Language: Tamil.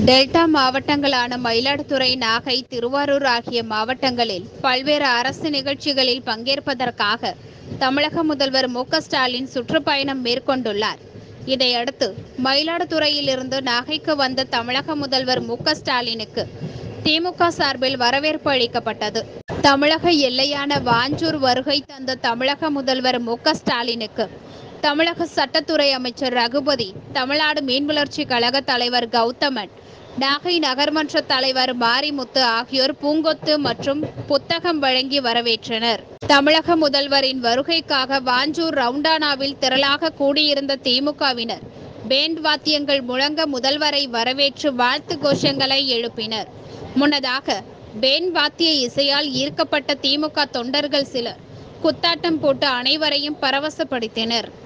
டெல்டா மாவட்டங்களான மயிலாடுதுறை நாகை திருவாரூர் ஆகிய மாவட்டங்களில் பல்வேறு அரசு நிகழ்ச்சிகளில் பங்கேற்பதற்காக தமிழக முதல்வர் மு க ஸ்டாலின் சுற்றுப்பயணம் மேற்கொண்டுள்ளார் இதையடுத்து மயிலாடுதுறையிலிருந்து நாகைக்கு வந்த தமிழக முதல்வர் மு க ஸ்டாலினுக்கு திமுக சார்பில் வரவேற்பு அளிக்கப்பட்டது தமிழக எல்லையான வாஞ்சூர் வருகை தந்த தமிழக முதல்வர் மு க ஸ்டாலினுக்கு தமிழக சட்டத்துறை அமைச்சர் ரகுபதி தமிழ்நாடு மீன் வளர்ச்சி கழக தலைவர் கௌதமன் நாகை நகர்மன்ற தலைவர் மாரிமுத்து ஆகியோர் பூங்கொத்து மற்றும் புத்தகம் வழங்கி வரவேற்றனர் தமிழக முதல்வரின் வருகைக்காக வாஞ்சூர் ரவுண்டானாவில் திரளாக கூடியிருந்த திமுகவினர் பேண்ட் வாத்தியங்கள் முழங்க முதல்வரை வரவேற்று வாழ்த்து கோஷங்களை எழுப்பினர் முன்னதாக பேண்ட் வாத்திய இசையால் ஈர்க்கப்பட்ட திமுக தொண்டர்கள் சிலர் குத்தாட்டம் போட்டு அனைவரையும் பரவசப்படுத்தினர்